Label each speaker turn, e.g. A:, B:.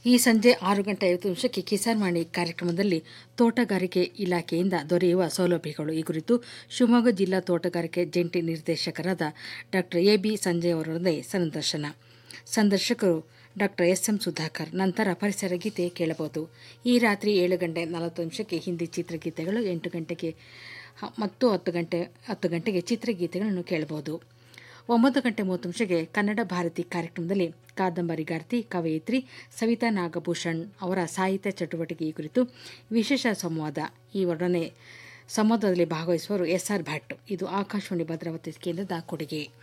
A: ಈ ಸಂಜೆ ಆರು ಗಂಟೆ ಐವತ್ತು ನಿಮಿಷಕ್ಕೆ ಕಿಸಾನ್ ವಾಣಿ ಕಾರ್ಯಕ್ರಮದಲ್ಲಿ ತೋಟಗಾರಿಕೆ ಇಲಾಖೆಯಿಂದ ದೊರೆಯುವ ಸೌಲಭ್ಯಗಳು ಈ ಕುರಿತು ಶಿವಮೊಗ್ಗ ಜಿಲ್ಲಾ ತೋಟಗಾರಿಕೆ ಜಂಟಿ ನಿರ್ದೇಶಕರಾದ ಡಾಕ್ಟರ್ ಎ ಬಿ ಸಂಜಯ್ ಅವರೊಂದಿಗೆ ಸಂದರ್ಶನ ಸಂದರ್ಶಕರು ಡಾಕ್ಟರ್ ಎಸ್ ಎಂ ಸುಧಾಕರ್ ನಂತರ ಪರಿಸರ ಗೀತೆ ಕೇಳಬಹುದು ಈ ರಾತ್ರಿ ಏಳು ಗಂಟೆ ನಲವತ್ತು ನಿಮಿಷಕ್ಕೆ ಹಿಂದಿ ಚಿತ್ರಗೀತೆಗಳು ಎಂಟು ಗಂಟೆಗೆ ಹ- ಮತ್ತು ಹತ್ತು ಗಂಟೆ ಹತ್ತು ಗಂಟೆಗೆ ಚಿತ್ರಗೀತೆಗಳನ್ನು ಕೇಳಬಹುದು ಒಂಬತ್ತು ಗಂಟೆ ಮೂವತ್ತು ನಿಮಿಷಕ್ಕೆ ಕನ್ನಡ ಭಾರತಿ ಕಾರ್ಯಕ್ರಮದಲ್ಲಿ ಕಾದಂಬರಿಗಾರ್ತಿ ಕವಯಿತ್ರಿ ಸವಿತಾ ನಾಗಭೂಷಣ್ ಅವರ ಸಾಹಿತ್ಯ ಚಟುವಟಿಕೆ ಈ ಕುರಿತು ವಿಶೇಷ ಸಂವಾದ ಈ ವರ್ಣನೆ ಸಂವಾದದಲ್ಲಿ ಭಾಗವಹಿಸುವವರು ಎಸ್ ಆರ್ ಭಟ್ ಇದು ಆಕಾಶವಾಣಿ ಭದ್ರಾವತಿ ಕೇಂದ್ರದ ಕೊಡುಗೆ